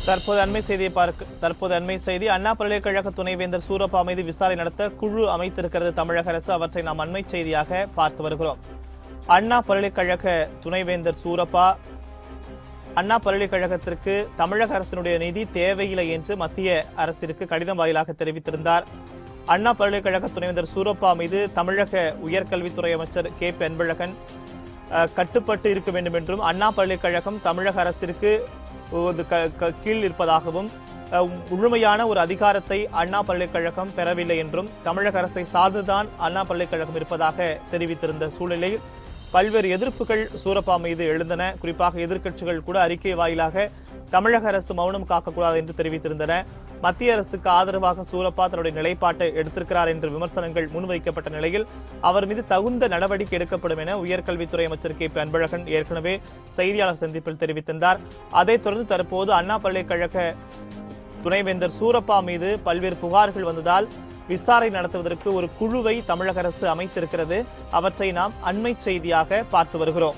தற்போது அண்மை செய்தியை பார்க்க தற்போது அண்மை செய்தி அண்ணா பல்கலைக்கழக துணைவேந்தர் சூரப்பா மீது விசாரணை நடத்த குழு அமைத்திருக்கிறது தமிழக அரசு அவற்றை நாம் அண்மை செய்தியாக பார்த்து வருகிறோம் அண்ணா பல்கலைக்கழக துணைவேந்தர் சூரப்பா அண்ணா பல்கலைக்கழகத்திற்கு தமிழக அரசினுடைய நிதி தேவையில்லை என்று மத்திய அரசிற்கு கடிதம் வாயிலாக தெரிவித்திருந்தார் அண்ணா பல்கலைக்கழக துணைவேந்தர் சூரப்பா மீது தமிழக உயர்கல்வித்துறை அமைச்சர் கே பி அன்பழகன் அஹ், கட்டுப்பட்டு இருக்க வேண்டும் என்றும் அண்ணா பல்கலைக்கழகம் தமிழக அரசிற்கு ஒரு க- க- கீழ் இருப்பதாகவும் அஹ், முழுமையான ஒரு அதிகாரத்தை அண்ணா பல்கலைக்கழகம் பெறவில்லை என்றும் தமிழக அரசை சார்ந்துதான் அண்ணா பல்கலைக்கழகம் இருப்பதாக தெரிவித்திருந்த சூழ்நிலையில் பல்வேறு எதிர்ப்புகள் சூரப்பா மீது எழுந்தன குறிப்பாக எதிர்க்கட்சிகள் கூட அறிக்கை வாயிலாக தமிழக அரசு மௌனம் காக்கக்கூடாது என்று தெரிவித்திருந்தன மத்திய அரசுக்கு ஆதரவாக சூரப்பா தன்னுடைய நிலைப்பாட்டை எடுத்திருக்கிறார் என்ற விமர்சனங்கள் முன்வைக்கப்பட்ட நிலையில் அவர் மீது தகுந்த நடவடிக்கை எடுக்கப்படும் என உயர்கல்வித்துறை அமைச்சர் கே பி அன்பழகன் ஏற்கனவே செய்தியாளர் சந்திப்பில் தெரிவித்திருந்தார் அதைத் தொடர்ந்து தற்போது அண்ணா பல்கலைக்கழக துணைவேந்தர் சூரப்பா மீது பல்வேறு புகார்கள் வந்ததால் விசாரணை நடத்துவதற்கு ஒரு குழுவை தமிழக அரசு அமைத்திருக்கிறது அவற்றை நாம் அண்மை செய்தியாக பார்த்து வருகிறோம்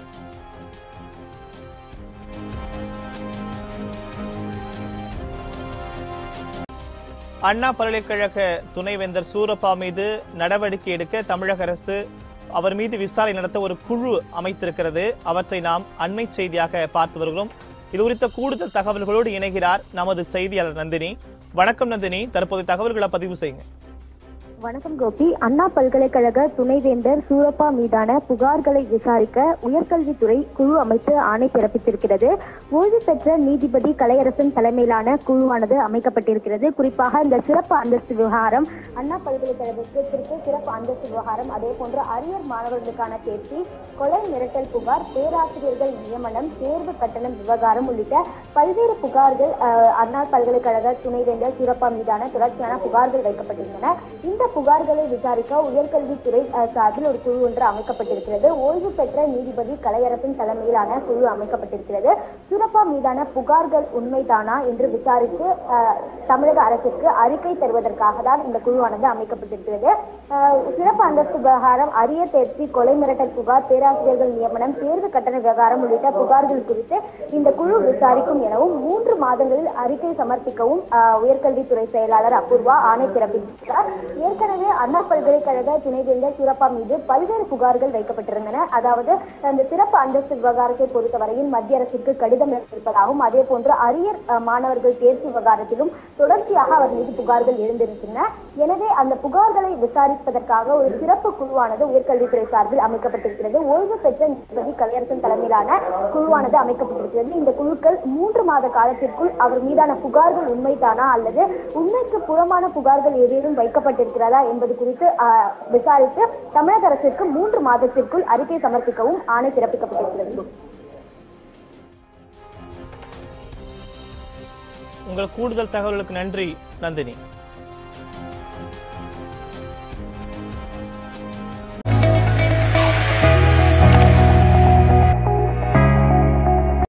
அண்ணா பல்கலைக்கழக துணைவேந்தர் சூரப்பா மீது நடவடிக்கை எடுக்க தமிழக அரசு அவர் மீது விசாரணை நடத்த ஒரு குழு அமைத்திருக்கிறது அவற்றை நாம் அண்மை செய்தியாக பார்த்து வருகிறோம் இது குறித்த கூடுதல் தகவல்களோடு இணைகிறார் நமது செய்தியாளர் நந்தினி வணக்கம் நந்தினி தற்போதைய தகவல்களை பதிவு செய்யுங்க வணக்கம் கோபி அண்ணா பல்கலைக்கழக துணைவேந்தர் சூரப்பா மீதான புகார்களை விசாரிக்க உயர்கல்வித்துறை குழு அமைத்து ஆணை பிறப்பித்திருக்கிறது ஓய்வு பெற்ற நீதிபதி கலையரசன் தலைமையிலான குழுவானது அமைக்கப்பட்டிருக்கிறது குறிப்பாக இந்த சிறப்பு அந்தஸ்து விவகாரம் அண்ணா பல்கலைக்கழகத்திற்கு சிறப்பு அந்தஸ்து விவகாரம் அதே போன்று அரியர் மாணவர்களுக்கான தேர்ச்சி கொலை மிரட்டல் புகார் பேராசிரியர்கள் நியமனம் தேர்வு கட்டணம் விவகாரம் உள்ளிட்ட பல்வேறு புகார்கள் அஹ், அண்ணா பல்கலைக்கழக துணைவேந்தர் சூரப்பா மீதான தொடர்ச்சியான புகார்கள் வைக்கப்பட்டிருந்தன இந்த புகார்களை விசாரிக்க உயர்கல்வித்துறை அஹ், சார்பில் ஒரு குழு ஒன்று அமைக்கப்பட்டிருக்கிறது ஓய்வு பெற்ற நீதிபதி கலையரசன் தலைமையிலான குழு அமைக்கப்பட்டிருக்கிறது சூரப்பா மீதான புகார்கள் உண்மைதானா என்று விசாரித்து அஹ், தமிழக அரசுக்கு அறிக்கை தருவதற்காக தான் இந்த குழுவானது அமைக்கப்பட்டிருக்கிறது அஹ், சிறப்பு அந்தஸ்து விவகாரம் அரிய தேர்ச்சி கொலை மிரட்டல் புகார் பேராசிரியர்கள் நியமனம் தேர்வு கட்டண விவகாரம் உள்ளிட்ட புகார்கள் குறித்து இந்த குழு விசாரிக்கும் எனவும் மூன்று மாதங்களில் அறிக்கை சமர்ப்பிக்கவும் அஹ், உயர்கல்வித்துறை செயலாளர் அபூர்வா ஆணை பிறப்பித்தார் ஏற்கனவே அண்ணா பல்கலைக்கழக துணைவேந்தர் சூரப்பா மீது பல்வேறு புகார்கள் வைக்கப்பட்டிருந்தன அதாவது அந்த சிறப்பு அந்தஸ்து விவகாரத்தை பொறுத்தவரையில் மத்திய அரசிற்கு கடிதம் எழுதியிருப்பதாகவும் அதே போன்று அரியர் அஹ், மாணவர்கள் தேர்ச்சி விவகாரத்திலும் தொடர்ச்சியாக அவர் மீது புகார்கள் எழுந்திருக்கின்றன எனவே அந்த புகார்களை விசாரிப்பதற்காக ஒரு சிறப்பு குழுவானது உயர்கல்வித்துறை சார்பில் அமைக்கப்பட்டிருக்கிறது ஓய்வு பெற்ற நீதிபதி கலையரசன் தலைமையிலான குழுவானது அமைக்கப்பட்டிருக்கிறது இந்த குழுக்கள் மூன்று மாத காலத்திற்குள் அவர் மீதான புகார்கள் உண்மைதானா அல்லது உண்மைக்கு புறமான புகார்கள் ஏதேனும் வைக்கப்பட்டிருக்கிறதா என்பது குறித்து ஆஹ், விசாரித்து தமிழக அரசிற்கு மூன்று மாதத்திற்குள் அறிக்கை சமர்ப்பிக்கவும் ஆணை பிறப்பிக்கப்பட்டிருக்கிறது உங்கள் கூடுதல் தகவலுக்கு நன்றி நந்தினி